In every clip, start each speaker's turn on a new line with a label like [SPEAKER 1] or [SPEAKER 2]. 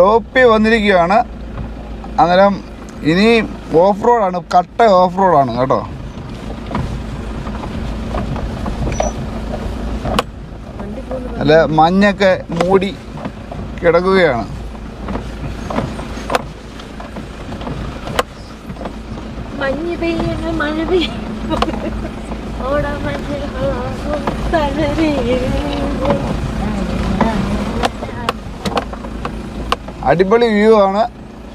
[SPEAKER 1] ടോപ്പിൽ വന്നിരിക്കുകയാണ് അന്നേരം ഇനി ഓഫ് റോഡാണ് കട്ട ഓഫ് റോഡാണ് കേട്ടോ അല്ല മഞ്ഞൊക്കെ മൂടി കിടക്കുകയാണ്
[SPEAKER 2] മഞ്ഞ് പെയ്യുന്നു മഴ പെയ്യുന്നു ഓടാ മഞ്ഞ്
[SPEAKER 1] അടിപൊളി വ്യൂ ആണ്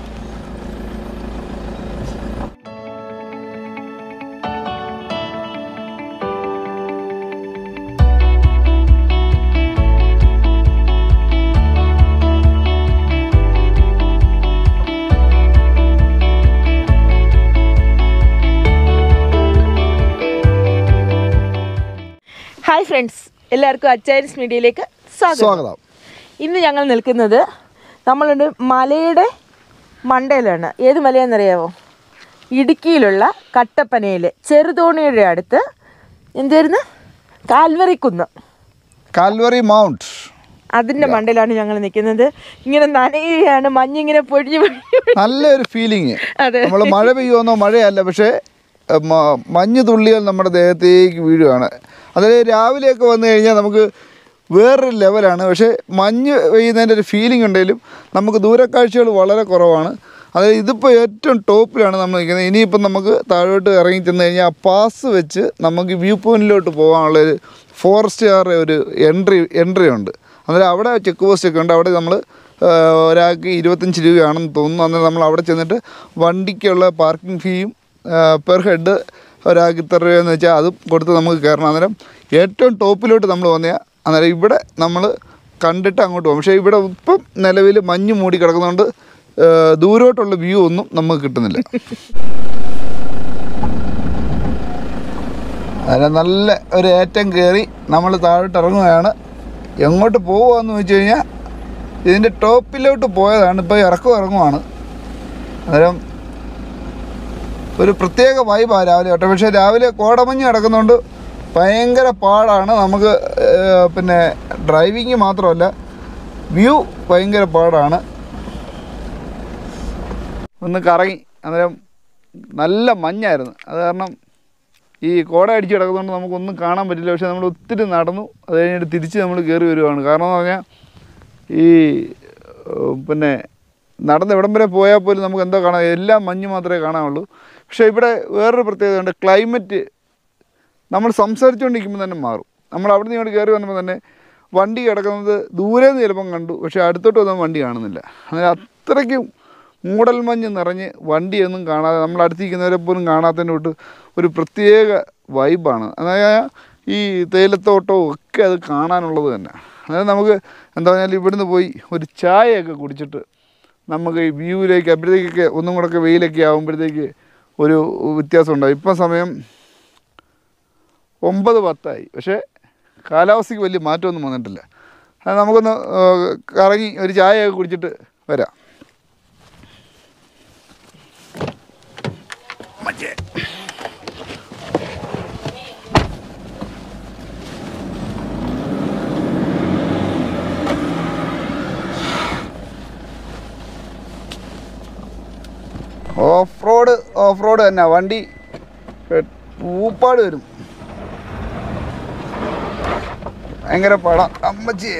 [SPEAKER 3] ഹായ് ഫ്രണ്ട്സ് എല്ലാവർക്കും അച്ചാരിസ് മീഡിയയിലേക്ക് സ്വാഗതം
[SPEAKER 1] സ്വാഗതം
[SPEAKER 3] ഇന്ന് ഞങ്ങൾ നിൽക്കുന്നത് നമ്മളൊരു മലയുടെ മണ്ടയിലാണ് ഏത് മലയാണെന്നറിയാമോ ഇടുക്കിയിലുള്ള കട്ടപ്പനയിൽ ചെറുതോണിയുടെ അടുത്ത് എന്തായിരുന്നു കാൽവറിക്കുന്ന്
[SPEAKER 1] കാൽവറി മൗണ്ട്
[SPEAKER 3] അതിൻ്റെ മണ്ടയിലാണ് ഞങ്ങൾ നിൽക്കുന്നത് ഇങ്ങനെ നനയുകയാണ് മഞ്ഞിങ്ങനെ പൊഴിഞ്ഞു പൊഴിഞ്ഞു
[SPEAKER 1] നല്ലൊരു ഫീലിംഗ്
[SPEAKER 3] അതെ.
[SPEAKER 1] നമ്മൾ മഴ പെയ്യുമെന്നോ മഴയല്ല പക്ഷേ ഏ, മ- മഞ്ഞ് തുള്ളികൾ നമ്മുടെ ദേഹത്തേക്ക് വീഴുകയാണ് അതായത് രാവിലെയൊക്കെ വന്നു കഴിഞ്ഞാൽ നമുക്ക് വേറൊരു ലെവലാണ് പക്ഷേ മഞ്ഞ് പെയ്യുന്നതിൻ്റെ ഒരു ഫീലിംഗ് ഉണ്ടെങ്കിലും നമുക്ക് ദൂരക്കാഴ്ചകൾ വളരെ കുറവാണ് അതായത് ഇതിപ്പോൾ ഏറ്റവും ടോപ്പിലാണ് നമ്മൾ നിൽക്കുന്നത് ഇനിയിപ്പം നമുക്ക് താഴോട്ട് ഇറങ്ങി ചെന്ന് കഴിഞ്ഞാൽ ആ പാസ് വെച്ച് നമുക്ക് വ്യൂ പോയിന്റിലോട്ട് പോകാനുള്ളൊരു ഫോറസ്റ്റുകാരുടെ ഒരു എൻട്രി എൻട്രി ഉണ്ട് അന്നേരം അവിടെ ചെക്ക് പോസ്റ്റ് ഒക്കെ ഉണ്ട് അവിടെ നമ്മൾ ഒരാൾക്ക് ഇരുപത്തഞ്ച് രൂപയാണെന്ന് തോന്നുന്നു അന്നേരം നമ്മൾ അവിടെ ചെന്നിട്ട് വണ്ടിക്കുള്ള പാർക്കിംഗ് ഫീയും പെർ ഹെഡ് ഒരാൾക്ക് ഇത്ര രൂപയെന്ന് വെച്ചാൽ അതും കൊടുത്ത് നമുക്ക് കയറണം അന്നേരം ഏറ്റവും ടോപ്പിലോട്ട് നമ്മൾ വന്നയാൽ അന്നേരം ഇവിടെ നമ്മൾ കണ്ടിട്ട് അങ്ങോട്ട് പോകും പക്ഷേ ഇവിടെ ഇപ്പം നിലവിൽ മഞ്ഞ് മൂടി കിടക്കുന്നതുകൊണ്ട് ആ, ദൂരോട്ടുള്ള വ്യൂ ഒന്നും നമുക്ക് കിട്ടുന്നില്ല അതിന് നല്ല ഒരു ഏറ്റം കയറി നമ്മൾ താഴോട്ട് ഇറങ്ങുകയാണ് എങ്ങോട്ട് പോകുകയെന്ന് വെച്ച് കഴിഞ്ഞാൽ ഇതിൻ്റെ ടോപ്പിലോട്ട് പോയതാണ് ഇപ്പോൾ ഇറക്കം ഇറങ്ങുവാണ് അന്നേരം ഒരു പ്രത്യേക വൈബാണ് രാവിലെ കേട്ടോ പക്ഷേ രാവിലെ കോടമഞ്ഞ് കിടക്കുന്നതുകൊണ്ട് ഭയങ്കര പാടാണ് നമുക്ക് ഏർ, പിന്നെ ഡ്രൈവിങ് മാത്രമല്ല വ്യൂ ഭയങ്കര പാടാണ് ഒന്ന് കറങ്ങി അന്നേരം നല്ല മഞ്ഞായിരുന്നു അത് കാരണം ഈ കോട അടിച്ച് കിടക്കുന്നതുകൊണ്ട് നമുക്കൊന്നും കാണാൻ പറ്റില്ല പക്ഷേ നമ്മൾ ഒത്തിരി നടന്നു അത് കഴിഞ്ഞിട്ട് തിരിച്ച് നമ്മൾ കയറി വരുവാണ് കാരണം എന്ന് പറഞ്ഞാൽ ഈ ഏഹ്, പിന്നെ നടന്ന് എവിടം വരെ പോയാൽ പോലും നമുക്ക് എന്തോ കാണാം എല്ലാം മഞ്ഞ് മാത്രമേ കാണാനുള്ളൂ പക്ഷേ ഇവിടെ വേറൊരു പ്രത്യേകതയുണ്ട് ക്ലൈമറ്റ് നമ്മൾ സംസാരിച്ചുകൊണ്ടിരിക്കുമ്പോൾ തന്നെ മാറും നമ്മൾ അവിടെ നിന്ന് ഇങ്ങോട്ട് കയറി വന്നപ്പോൾ തന്നെ വണ്ടി കിടക്കുന്നത് ദൂരെ നിന്ന് ചിലപ്പം കണ്ടു പക്ഷേ അടുത്തോട്ട് വന്നാൽ വണ്ടി കാണുന്നില്ല അങ്ങനെ അത്രയ്ക്കും മൂടൽമഞ്ഞ് നിറഞ്ഞ് വണ്ടിയൊന്നും കാണാതെ നമ്മൾ അടുത്തിരിക്കുന്നവരെ പോലും കാണാത്തതിൻ്റെ തൊട്ട് ഒരു പ്രത്യേക വൈബാണ് അതായത് ഈ തേയിലത്തോട്ടവും ഒക്കെ അത് കാണാനുള്ളത് തന്നെ അതായത് നമുക്ക് എന്താ പറഞ്ഞാൽ ഇവിടുന്ന് പോയി ഒരു ചായയൊക്കെ കുടിച്ചിട്ട് നമുക്ക് ഈ വ്യൂവിലേക്ക് അപ്പോഴത്തേക്കൊക്കെ ഒന്നും കൂടെയൊക്കെ വെയിലൊക്കെ ആകുമ്പോഴത്തേക്ക് ഒരു വ്യത്യാസം ഉണ്ടാവും ഇപ്പം സമയം ഒമ്പത് പത്തായി പക്ഷേ കാലാവസ്ഥയ്ക്ക് വലിയ മാറ്റമൊന്നും വന്നിട്ടില്ല അത് നമുക്കൊന്ന് ആ, കറങ്ങി ഒരു ചായയൊക്കെ കുടിച്ചിട്ട് വരാം മറ്റേ ഓഫ് റോഡ് ഓഫ് റോഡ് തന്നെ വണ്ടി പെ- ഊപ്പാട് വരും ഭയങ്കര പടം അമ്മച്ചിയെ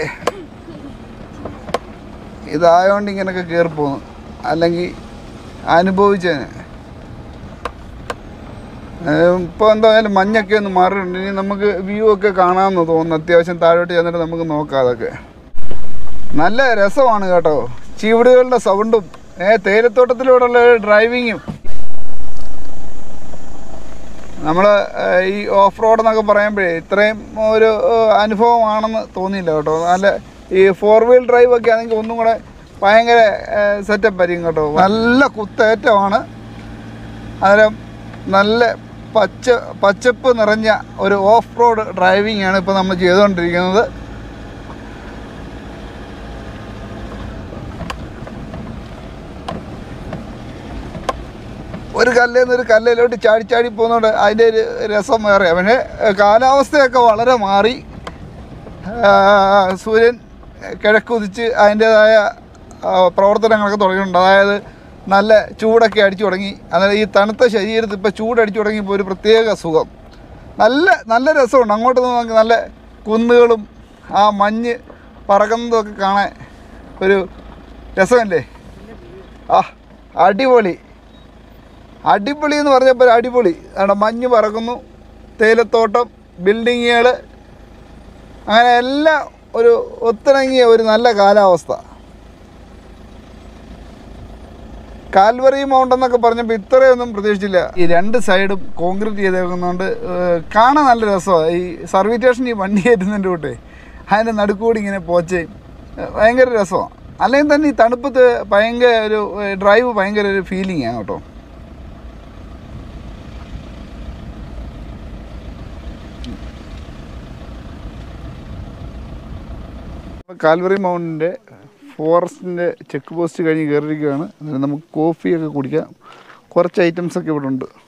[SPEAKER 1] ഇതായോണ്ട് ഇങ്ങനെയൊക്കെ കയറി പോകുന്നു അല്ലെങ്കിൽ അനുഭവിച്ചേനെ ഇപ്പോൾ എന്തായാലും മഞ്ഞൊക്കെ ഒന്ന് മാറിയിട്ടുണ്ട് ഇനി നമുക്ക് വ്യൂ ഒക്കെ കാണാമെന്ന് തോന്നുന്നു അത്യാവശ്യം താഴോട്ട് ചെന്നിട്ട് നമുക്ക് നോക്കാം അതൊക്കെ നല്ല രസമാണ് കേട്ടോ ചീവിടുകളുടെ സൗണ്ടും ഏ തേയിലത്തോട്ടത്തിലൂടെയുള്ള ഡ്രൈവിങ്ങും നമ്മൾ ഈ ഓഫ് റോഡ് എന്നൊക്കെ പറയുമ്പോഴേ ഇത്രയും ഒരു ഏഹ്, അനുഭവമാണെന്ന് തോന്നിയില്ല കേട്ടോ നല്ല ഈ ഫോർ വീൽ ഡ്രൈവ് ഒക്കെ ആണെങ്കിൽ ഒന്നും കൂടെ ഭയങ്കര സെറ്റപ്പ് ആയിരിക്കും കേട്ടോ നല്ല കുത്തേറ്റമാണ് അന്നേരം നല്ല പച്ച പച്ചപ്പ് നിറഞ്ഞ ഒരു ഓഫ് റോഡ് ഡ്രൈവിംഗ് ആണ് ഇപ്പോൾ നമ്മൾ ചെയ്തുകൊണ്ടിരിക്കുന്നത് ഒരു കല്ലിൽ നിന്ന് ഒരു കല്ലിലോട്ട് ചാടി ചാടി പോകുന്നതുകൊണ്ട് അതിൻ്റെ ഒരു രസം വേറെ പക്ഷേ കാലാവസ്ഥയൊക്കെ വളരെ മാറി ആ, സൂര്യൻ കിഴക്കുതിച്ച് അതിൻ്റേതായ ആ, പ്രവർത്തനങ്ങളൊക്കെ തുടങ്ങിയിട്ടുണ്ട് അതായത് നല്ല ചൂടൊക്കെ അടിച്ചു തുടങ്ങി അതായത് ഈ തണുത്ത ശരീരത്തിൽ ഇപ്പോൾ ചൂടടിച്ചു തുടങ്ങിയപ്പോൾ ഒരു പ്രത്യേക സുഖം നല്ല നല്ല രസമുണ്ട് അങ്ങോട്ട് നമുക്ക് നല്ല കുന്നുകളും ആ മഞ്ഞ് പറക്കുന്നതൊക്കെ കാണാൻ ഒരു രസമല്ലേ ആ അടിപൊളി അടിപൊളി എന്ന് പറഞ്ഞപ്പോൾ അടിപൊളി അവിടെ മഞ്ഞ് പറക്കുന്നു തേയിലത്തോട്ടം ബിൽഡിങ്ങുകൾ അങ്ങനെ എല്ലാം ഒരു ഒത്തിണങ്ങിയ ഒരു നല്ല കാലാവസ്ഥ കാൽവറി മൗണ്ട് എന്നൊക്കെ പറഞ്ഞപ്പോൾ ഇത്രയൊന്നും പ്രതീക്ഷിച്ചില്ല ഈ രണ്ട് സൈഡും കോൺക്രീറ്റ് ചെയ്തേക്കുന്നതുകൊണ്ട് ഏഹ്, കാണാൻ നല്ല രസമാണ് ഈ സർവീസ് സ്റ്റേഷൻ ഈ വണ്ടി കയറ്റുന്നതിൻ്റെ കൂട്ടെ അതിൻ്റെ നടുക്കൂടി ഇങ്ങനെ പോച്ചയും ഏഹ്, ഭയങ്കര രസമാണ് അല്ലെങ്കിൽ തന്നെ ഈ തണുപ്പത്ത് ഭയങ്കര ഒരു ഏഹ്, ഡ്രൈവ് ഭയങ്കര ഒരു ഫീലിംഗ് ആണ് കേട്ടോ കാൽവറി മൗണ്ടിൻ്റെ ഫോറസ്റ്റിൻ്റെ ചെക്ക് പോസ്റ്റ് കഴിഞ്ഞ് കയറിയിരിക്കുകയാണ് അന്നേരം നമുക്ക് കോഫിയൊക്കെ കുടിക്കാം കുറച്ച് ഐറ്റംസ് ഒക്കെ ഇവിടെ ഉണ്ട്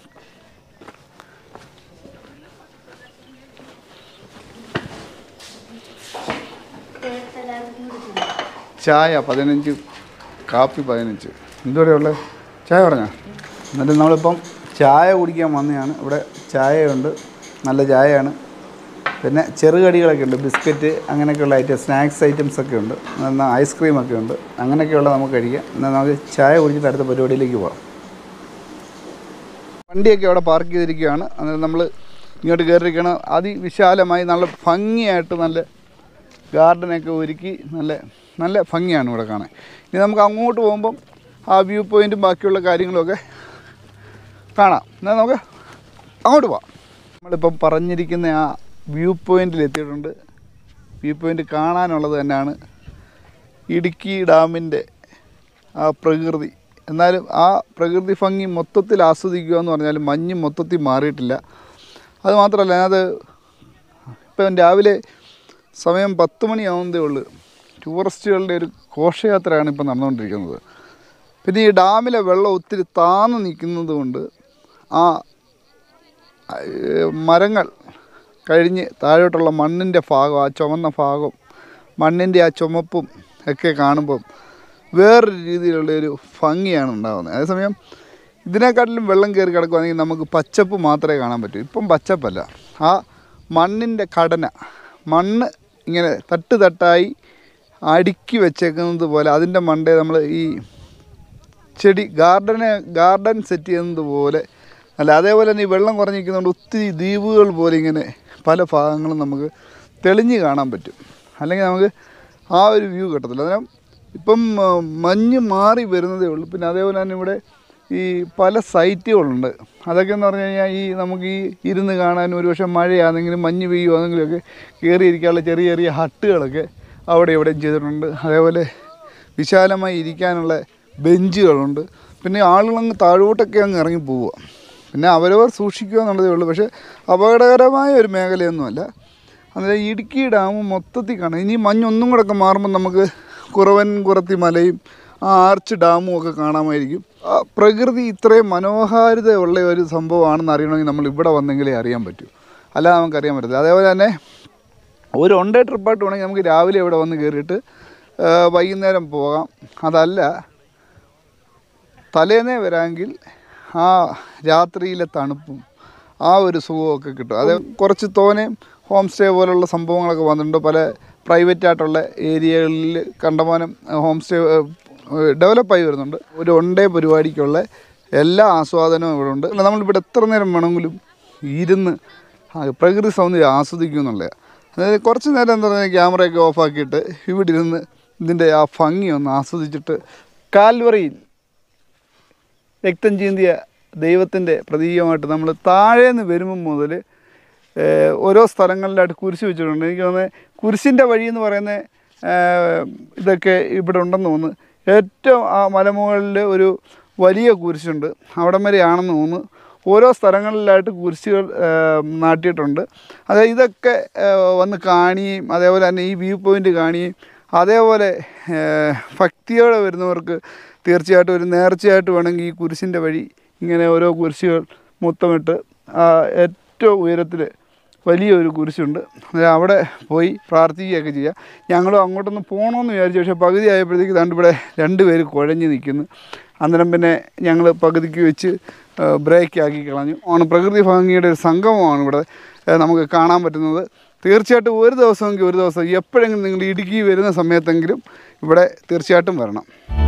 [SPEAKER 1] ചായ പതിനഞ്ച് കാപ്പി പതിനഞ്ച് എന്തുവരെ ഉള്ളത് ചായ പറഞ്ഞാ എന്നിട്ട് നമ്മളിപ്പം ചായ കുടിക്കാൻ വന്നതാണ് ഇവിടെ ചായയുണ്ട് നല്ല ചായയാണ് പിന്നെ ചെറുകടികളൊക്കെ ഉണ്ട് ബിസ്ക്കറ്റ് അങ്ങനെയൊക്കെയുള്ള ഐറ്റം സ്നാക്സ് ഐറ്റംസ് ഒക്കെ ഉണ്ട് എന്നാൽ ഐസ്ക്രീം ഒക്കെ ഉണ്ട് അങ്ങനെയൊക്കെയുള്ള നമുക്ക് കഴിക്കാം എന്നാൽ നമുക്ക് ചായ കുടിച്ചിട്ട് അടുത്ത പരിപാടിയിലേക്ക് പോകാം വണ്ടിയൊക്കെ അവിടെ പാർക്ക് ചെയ്തിരിക്കുകയാണ് അന്നേരം നമ്മൾ ഇങ്ങോട്ട് കയറിയിരിക്കണം അതിവിശാലമായി നല്ല ഭംഗിയായിട്ട് നല്ല ഗാർഡനൊക്കെ ഒരുക്കി നല്ല നല്ല ഭംഗിയാണ് ഇവിടെ കാണാൻ ഇനി നമുക്ക് അങ്ങോട്ട് പോകുമ്പം ആ വ്യൂ പോയിൻറ്റും ബാക്കിയുള്ള കാര്യങ്ങളൊക്കെ കാണാം എന്നാൽ നമുക്ക് അങ്ങോട്ട് പോവാം നമ്മളിപ്പം പറഞ്ഞിരിക്കുന്ന ആ വ്യൂ പോയിൻറ്റിൽ എത്തിയിട്ടുണ്ട് വ്യൂ പോയിൻ്റ് കാണാനുള്ളത് തന്നെയാണ് ഇടുക്കി ഡാമിൻ്റെ ആ പ്രകൃതി എന്നാലും ആ പ്രകൃതി ഭംഗി മൊത്തത്തിൽ ആസ്വദിക്കുക എന്ന് പറഞ്ഞാൽ മഞ്ഞ് മൊത്തത്തിൽ മാറിയിട്ടില്ല അത് മാത്രമല്ല അത് ഇപ്പം രാവിലെ സമയം പത്ത് മണിയാവുന്നതേ ഉള്ളൂ ടൂറിസ്റ്റുകളുടെ ഒരു ഘോഷയാത്രയാണ് ഇപ്പം നടന്നുകൊണ്ടിരിക്കുന്നത് പിന്നെ ഈ ഡാമിലെ വെള്ളം ഒത്തിരി താന്ന് നിൽക്കുന്നത് കൊണ്ട് ആ ഏഹ്, മരങ്ങൾ കഴിഞ്ഞ് താഴോട്ടുള്ള മണ്ണിൻ്റെ ഭാഗം ആ ചുമന്ന ഭാഗം മണ്ണിൻ്റെ ആ ചുമപ്പും ഒക്കെ കാണുമ്പം വേറൊരു രീതിയിലുള്ള ഒരു ഭംഗിയാണ് ഉണ്ടാകുന്നത് അതേസമയം ഇതിനെക്കാട്ടിലും വെള്ളം കയറി കിടക്കുകയാണെങ്കിൽ നമുക്ക് പച്ചപ്പ് മാത്രമേ കാണാൻ പറ്റൂ ഇപ്പം പച്ചപ്പല്ല ആ മണ്ണിൻ്റെ ഘടന മണ്ണ് ഇങ്ങനെ തട്ട് തട്ടായി അടുക്കി വെച്ചേക്കുന്നത് പോലെ അതിൻ്റെ മണ്ടേ നമ്മൾ ഈ ചെടി ഗാർഡന് ഗാർഡൻ സെറ്റ് ചെയ്യുന്നത് പോലെ അല്ല അതേപോലെ തന്നെ ഈ വെള്ളം കുറഞ്ഞിരിക്കുന്നതുകൊണ്ട് ഒത്തിരി ദ്വീപുകൾ പോലെ ഇങ്ങനെ പല ഭാഗങ്ങളും നമുക്ക് തെളിഞ്ഞ് കാണാൻ പറ്റും അല്ലെങ്കിൽ നമുക്ക് ആ ഒരു വ്യൂ കിട്ടത്തില്ല അന്നേരം ഇപ്പം ആ, മഞ്ഞ് മാറി വരുന്നതേ ഉള്ളൂ പിന്നെ അതേപോലെ തന്നെ ഇവിടെ ഈ പല സൈറ്റുകളുണ്ട് അതൊക്കെ എന്ന് പറഞ്ഞു കഴിഞ്ഞാൽ ഈ നമുക്ക് ഈ ഇരുന്ന് കാണാൻ ഒരുപക്ഷെ മഴയാണെങ്കിലും മഞ്ഞ് പെയ്യുവാണെങ്കിലുമൊക്കെ കയറിയിരിക്കാനുള്ള ചെറിയ ചെറിയ ഹട്ടുകളൊക്കെ അവിടെ ഇവിടെയും ചെയ്തിട്ടുണ്ട് അതേപോലെ വിശാലമായി ഇരിക്കാനുള്ള ബെഞ്ചുകളുണ്ട് പിന്നെ ആളുകളങ്ങ് താഴോട്ടൊക്കെ അങ്ങ് ഇറങ്ങി പോവുക പിന്നെ അവരവർ സൂക്ഷിക്കുക എന്നുള്ളതേ ഉള്ളൂ പക്ഷേ അപകടകരമായ ഒരു മേഖലയൊന്നുമല്ല അന്നേരം ഇടുക്കി ഡാം മൊത്തത്തിൽ കാണാം ഇനി മഞ്ഞൊന്നും കൂടെ ഒക്കെ മാറുമ്പോൾ നമുക്ക് കുറവൻ കുറത്തി മലയും ആ ആർച്ച് ഡാമും ഒക്കെ കാണാമായിരിക്കും ആ പ്രകൃതി ഇത്രയും മനോഹാരിതയുള്ള ഒരു സംഭവമാണെന്ന് അറിയണമെങ്കിൽ നമ്മൾ ഇവിടെ വന്നെങ്കിലേ അറിയാൻ പറ്റൂ അല്ലാതെ നമുക്കറിയാൻ പറ്റത്തില്ല അതേപോലെ തന്നെ ഒരു വൺ ഡേ ട്രിപ്പായിട്ട് വേണമെങ്കിൽ നമുക്ക് രാവിലെ ഇവിടെ വന്ന് കയറിയിട്ട് ആ, വൈകുന്നേരം പോകാം അതല്ല തലേന്നേ വരാമെങ്കിൽ ആ രാത്രിയിലെ തണുപ്പും ആ ഒരു സുഖമൊക്കെ കിട്ടും അത് കുറച്ച് തോനെയും ഹോം സ്റ്റേ പോലുള്ള സംഭവങ്ങളൊക്കെ വന്നിട്ടുണ്ട് പല പ്രൈവറ്റ് ആയിട്ടുള്ള ഏരിയകളിൽ കണ്ടമാനം ഹോം സ്റ്റേ ഡെവലപ്പായി വരുന്നുണ്ട് ഒരു വൺ ഡേ പരിപാടിക്കുള്ള എല്ലാ ആസ്വാദനവും ഇവിടെ ഉണ്ട് അല്ല നമ്മളിവിടെ എത്ര നേരം വേണമെങ്കിലും ഇരുന്ന് ആ പ്രകൃതി സൗന്ദര്യം ആസ്വദിക്കും എന്നുള്ളത് അതായത് കുറച്ച് നേരം എന്താ പറയുക ക്യാമറയൊക്കെ ഓഫാക്കിയിട്ട് ഇവിടെ ഇരുന്ന് ഇതിൻ്റെ ആ ഭംഗി ഒന്ന് ആസ്വദിച്ചിട്ട് കാൽവറിയിൽ രക്തം ചീന്തിയ ദൈവത്തിൻ്റെ പ്രതീകമായിട്ട് നമ്മൾ താഴേന്ന് വരുമ്പം മുതൽ ഏഹ്, ഓരോ സ്ഥലങ്ങളിലായിട്ട് കുരിശ് വെച്ചിട്ടുണ്ട് എനിക്ക് തോന്നുന്നത് കുരിശിൻ്റെ വഴി എന്ന് പറയുന്ന ഏഹ്, ഇതൊക്കെ ഇവിടെ ഉണ്ടെന്ന് തോന്നുന്നു ഏറ്റവും ആ മലമുകളിൽ ഒരു വലിയ കുരിശുണ്ട് അവിടം വരെയാണെന്ന് തോന്നുന്നു ഓരോ സ്ഥലങ്ങളിലായിട്ട് കുരിശുകൾ ഏഹ്, നാട്ടിയിട്ടുണ്ട് അത് ഇതൊക്കെ ഏഹ്, വന്ന് കാണുകയും അതേപോലെ തന്നെ ഈ വ്യൂ പോയിൻ്റ് കാണുകയും അതേപോലെ ഏഹ്, ഭക്തിയോടെ വരുന്നവർക്ക് തീർച്ചയായിട്ടും ഒരു നേർച്ചയായിട്ട് വേണമെങ്കിൽ ഈ കുരിശിൻ്റെ വഴി ഇങ്ങനെ ഓരോ കുരിശുകൾ മുത്തമിട്ട് ആ ഏറ്റവും ഉയരത്തിൽ വലിയൊരു കുരിശുണ്ട് അന്നേരം അവിടെ പോയി പ്രാർത്ഥിക്കുകയൊക്കെ ചെയ്യുക ഞങ്ങളും അങ്ങോട്ടൊന്ന് പോകണമെന്ന് വിചാരിച്ചു പക്ഷേ പകുതി ആയപ്പോഴത്തേക്ക് ദാണ്ട് ഇവിടെ രണ്ട് പേര് കുഴഞ്ഞ് നിൽക്കുന്നു അന്നേരം പിന്നെ ഞങ്ങൾ പകുതിക്ക് വെച്ച് ബ്രേക്ക് ആക്കി കളഞ്ഞു ആണ് പ്രകൃതി ഭംഗിയുടെ ഒരു സംഗമമാണ് ഇവിടെ ഏഹ് നമുക്ക് കാണാൻ പറ്റുന്നത് തീർച്ചയായിട്ടും ഒരു ദിവസമെങ്കിൽ ഒരു ദിവസം എപ്പോഴെങ്കിലും നിങ്ങൾ ഇടുക്കി വരുന്ന സമയത്തെങ്കിലും ഇവിടെ തീർച്ചയായിട്ടും വരണം